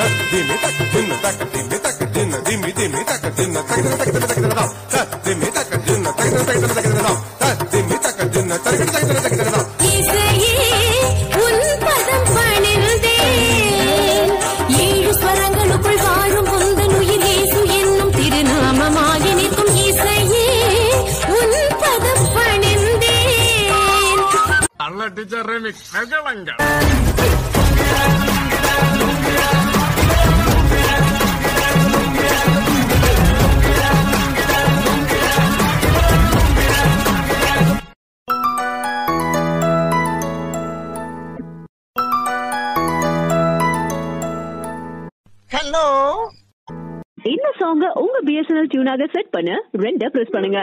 திமி தக்க தின்ன தக்க திமி தக்க தின்ன திமி திமி தக்க தின்ன தக்க தக்க தக்க தக்க தக்க திமி தக்க தின்ன தக்க தக்க தக்க தக்க திமி தக்க தின்ன தக்க தக்க தக்க தக்க இசையே உன் பதம் பணிந்தேன் ஏழு ஸ்வரங்களுக்குள் வாழும் உந்தன் உயிர் இயேசு என்னும் திருநாமமாகி நிற்கும் இசையே உன் பதம் பணிந்தேன் நல்ல டீச்சர் ரெமிக்ஸ் நகலங்க இந்த சாங்க உங்க பிஎஸ்என்எல் டியூனாக செட் பண்ண ரெண்ட பிரஸ் பண்ணுங்க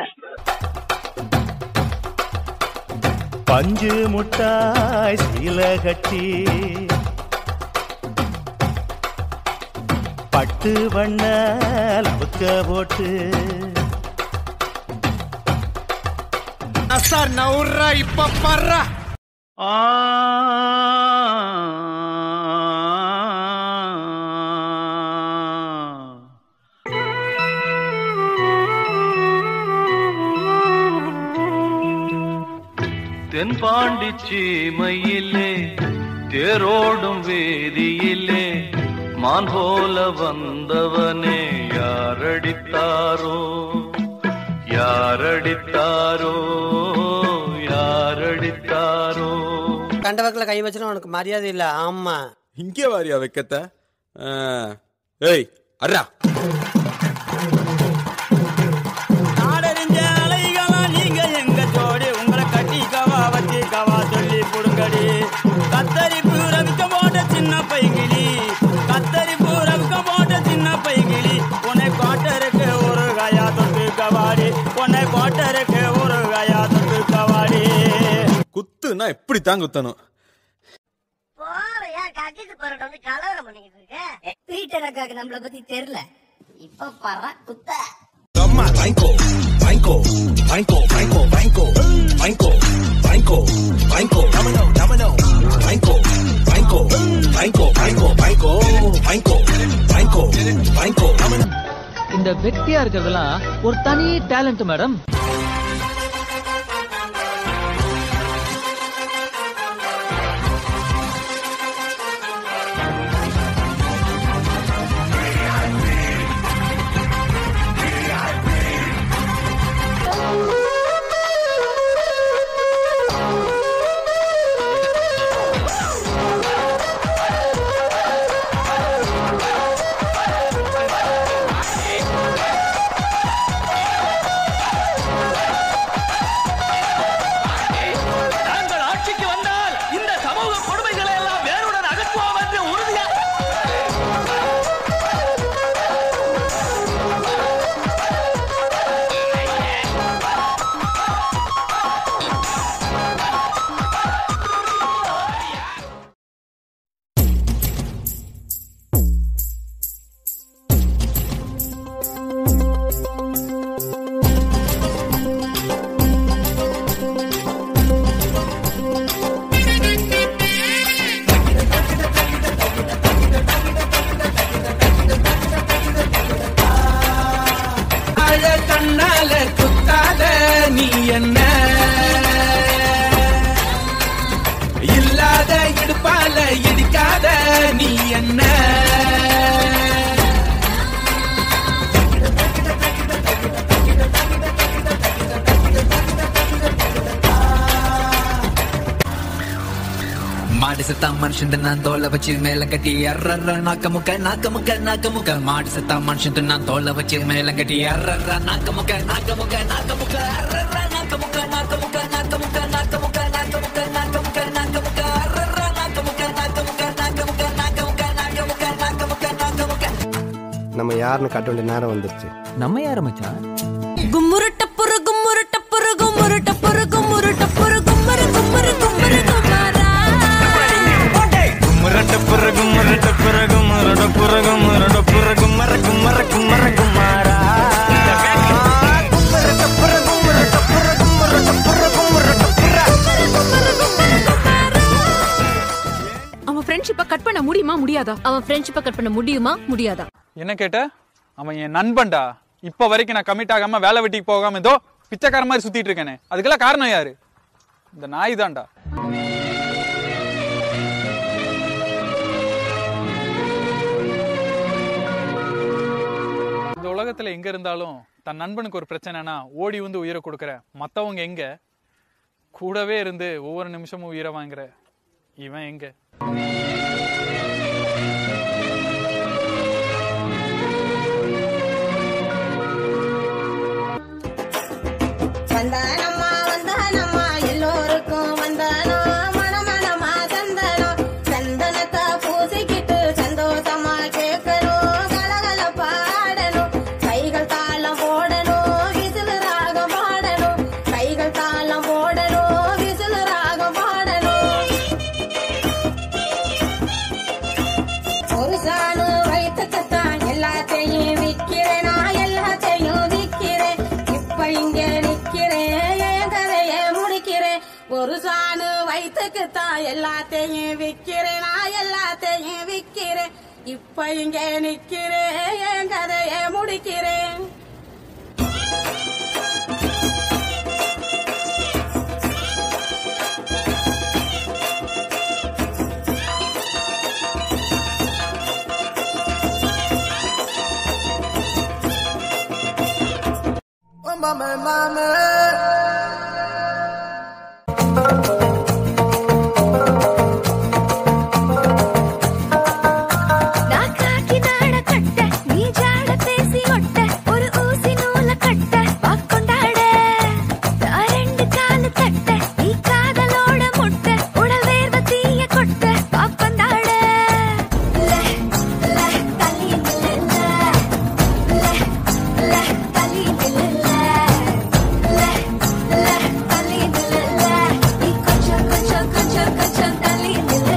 பஞ்சு முட்டாய் சீல கட்டி பட்டு வண்ண லவுக்க போட்டு சார் நவுர்றா இப்ப பர்றா ஆ தென்பாண்டி சீமையிலே தேரோடும் வேதியிலே மான் போல வந்தவனே யாரடித்தாரோ யாரடித்தாரோ யாரடித்தாரோ கண்டவக்கில் கை வச்சுனா உனக்கு மரியாதை இல்லை ஆமா இங்கே வாரியா வைக்கத்த ஏய் அர்ரா நாடறிஞ்ச அலைகளா நீங்க எங்க ஜோடி உங்களை கட்டி கவா வச்சு கவா சொல்லி புடுங்கடி கத்தரி பூரவிக்க போட்ட சின்ன பைகிளி கத்தரி பூரவிக்க போட்ட சின்ன பைகிளி உன்னை கோட்டருக்கு ஒரு கயா தொட்டு கவாடி உன்னை கோட்டருக்கு ஒரு கயா தொட்டு கவாடி குத்துனா எப்படி தான் குத்தணும் போறையா கக்கிட்டு போறட்ட வந்து கலவரம் பண்ணிக்கிட்டு இருக்க பீட்டர் அக்காக்கு நம்மள பத்தி தெரியல இப்ப பர்ற குத்த இந்த வெட்டியா இருக்கிறதெல்லாம் ஒரு தனி டேலண்ட் மேடம் நாங்கள் ஆட்சிக்கு வந்தால் இந்த சமூக கொடுமைகளை எல்லாம் வேறுடன் அகற்றுவோம் என்று உறுதியா அழ கண்ணால குத்தாத நீ என்ன இல்லாத இடுப்பால இடிக்காத நீ என்ன மாடு செத்தா மனுஷன் நான் தோலை வச்சு மேல கட்டி அர்ற நாக்க முக்க நாக்க முக்க நாக்க முக்க மாடு செத்தா மனுஷன் நான் தோலை வச்சு மேல கட்டி அர்ற நாக்க முக்க நாக்க முக்க நாக்க முக்க அர்ற நாக்க முக்க நாக்க முக்க நாக்க முக்க நாக்க முக்க நாக்க முக்க நாக்க முக்க நாக்க முக்க அர்ற நாக்க முக்க நாக்க முக்க நாக்க முக்க நாக்க முக்க நாக்க முக்க நாக்க முக்க நாக்க முக்க நம்ம யாருன்னு காட்ட வேண்டிய நேரம் வந்துருச்சு நம்ம யார மச்சான் கும்முருட்ட புரு கும்முருட்ட புரு கும்முருட்ட புரு கும்முருட்ட புரு கும்மரு கும்மரு கும்மரு குமாரா குமரட்ட பிறகு மரட்ட பிறகு மரட பிறகு மரட பிறகு மரக்கு மரக்கு மரக்கு மாறா குமரட்ட பிறகு மரட்ட பிறகு மரட்ட பிறகு மரட்ட பிறகு அவன் ஃப்ரெண்ட்ஷிப்பை கட் பண்ண முடியுமா முடியாதா அவன் ஃப்ரெண்ட்ஷிப்பை கட் பண்ண முடியுமா முடியாதா என்ன கேட்ட அவன் என் நண்பன்டா இப்ப வரைக்கும் நான் கமிட் ஆகாம வேலை வெட்டிக்கு போகாம ஏதோ பிச்சைக்கார மாதிரி சுத்திட்டு இருக்கேனே அதுக்கெல்லாம் காரணம் யாரு இந்த நாய் தான்டா இந்த உலகத்துல எங்க இருந்தாலும் தன் நண்பனுக்கு ஒரு பிரச்சனைனா ஓடி வந்து உயிரை கொடுக்குற மத்தவங்க எங்க கூடவே இருந்து ஒவ்வொரு நிமிஷமும் உயிரை வாங்குற இவன் எங்க வந்தானம்மா வந்தானம்மா எல்லோருக்கும் வந்தானோ மனமனமா சந்தனம் சந்தனத்தை பூசிக்கிட்டு சந்தோஷமா கேட்கணும் கலகல பாடணும் கைகள் தாளம் போடணும் விசிலு ராகம் பாடணும் கைகள் தாளம் போடணும் விசிலு ராகம் பாடணும் ஒரு சாணு வயிற்றுக்குத்தான் எல்லாத்தையும் விக்கிறேன் நான் எல்லாத்தையும் விக்கிறேன் இப்ப இங்க நிக்கிறேன் என் கதைய முடிக்கிறேன் ஒரு சாணு வயிற்றுக்குத்தான் எல்லாத்தையும் விக்கிறேன் நான் எல்லாத்தையும் விக்கிறேன் இப்ப இங்க நிக்கிறேன் என் கதைய முடிக்கிறேன் Mama, mama. நான் காக்கி நாட கட்ட நீ ஜாட பேசி ஒட்ட ஒரு ஊசி நூல கட்ட வாக்கொண்டாட நான் ரெண்டு காலு தட்ட நீ காதலோட முட்ட உடல் வேர்வ தீய கொட்ட வாக்கொண்டாட ல ல தலி நில்ல ல ல தலி நில்ல ல ல தலி நில்ல நீ கொஞ்சம் கொஞ்சம் கொஞ்சம் கொஞ்சம் தலி நில்ல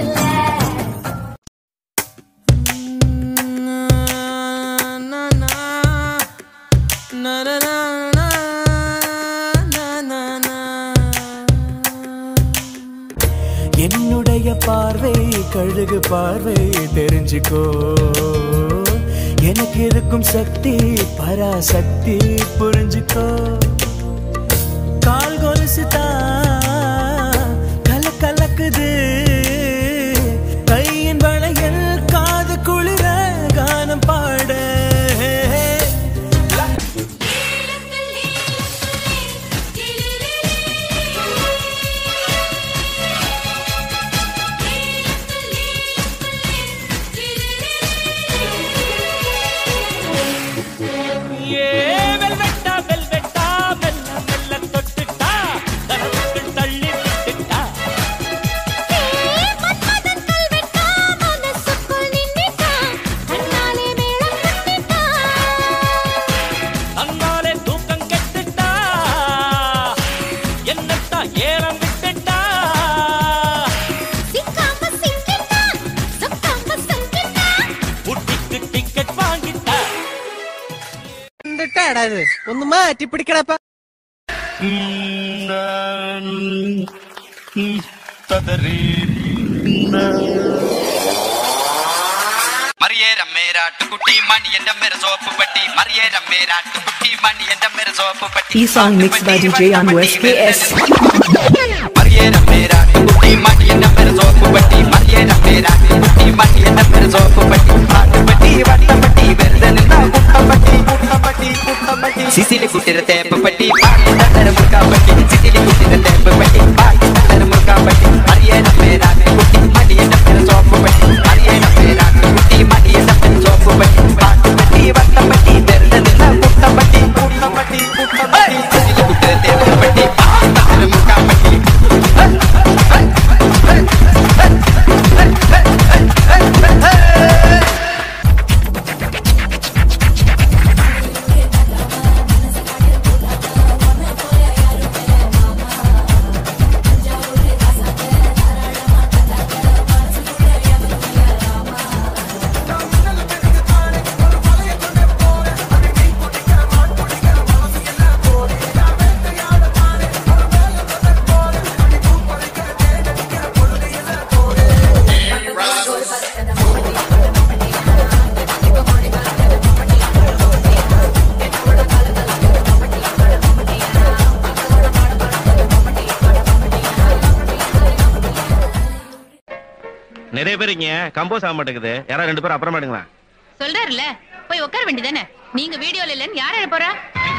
என்னுடைய பார்வை கழுகு பார்வை தெரிஞ்சுக்கோ எனக்கு இருக்கும் சக்தி பராசக்தி புரிஞ்சுக்கோ கால் கொலுசு தான் கல கலக்குது கையின் வளையல் காது குளிர கானம் பாட ஏ வெல்வெட்டா வெல்வெட்டா மெல்ல மெல்ல தொட்டுட்டா தரவுக்குள் தள்ளி விட்டுட்டா தன்னாலே தூக்கம் கெட்டுட்டா என்னத்தா ஏலம் விட்டுட்டா புட்டிக்கு டிக்கெட் வாங்கிட்டா എന്നിട്ടാടാ ഇത് ഒന്ന് മാറ്റി പിടിക്കണപ്പ മറിയേ രമ്മേരാട്ടുകുട്ടി മണി എന്റെ മേര സോപ്പ് പട്ടി മറിയേ രമ്മേരാട്ടുകുട്ടി മണി എന്റെ മേര സോപ്പ് പട്ടി ഈ song mix by DJ Anwar KS. മറിയേ രമ്മേരാട്ടുകുട്ടി മണി എന്റെ മേര സോപ്പ് പട്ടി മറിയേ രമ്മേരാട്ടുകുട്ടി മണി എന്റെ മേര സോപ്പ് പട്ടി പാട്ടുപട്ടി വട്ടപ്പട്ടി വെറുതെ നിന്ന കുട്ടപ്പട്ടി കുട്ടപ്പട്ടി കുട്ടപ്പട്ടി സിസിലി കുട്ടിര തേപ്പ് പട്ടി പാട്ടി തട്ടര മുറുക്കാപ്പട്ടി സിസിലി കുട്ടിര തേപ്പ് പട്ടി പാട്ടി തട്ടര മുറുക്കാപ്പട്ടി മറിയേ രമ്മേരാട്ടുകുട്ടി മണി എന്റെ മേര സോപ്പ് പട്ടി മറിയേ രമ്മേരാട്ടുകുട്ടി മണി എന്റെ മേര സോപ്പ് പട്ടി പാട്ടുപട്ടി വട്ടപ്പട്ടി വെറുതെ നിന്ന കുട്ടപ്പട്ടി കുട്ടപ്പട്ടി കുട്ടപ്പട്ടി സിസിലി കുട്ടിര തേപ്പ് പട്ടി പാട്ടി തട്ടര മുറുക്കാപ്പട്ടി Hey! நிறைய பேர் இங்க கம்போஸ் ஆக மாட்டேங்குது யாராவது ரெண்டு பேரும் அப்புறமாட்டுங்களா சொல்றாருல போய் உட்கார வேண்டியதானே நீங்க வீடியோல இல்லன்னு யார் போறா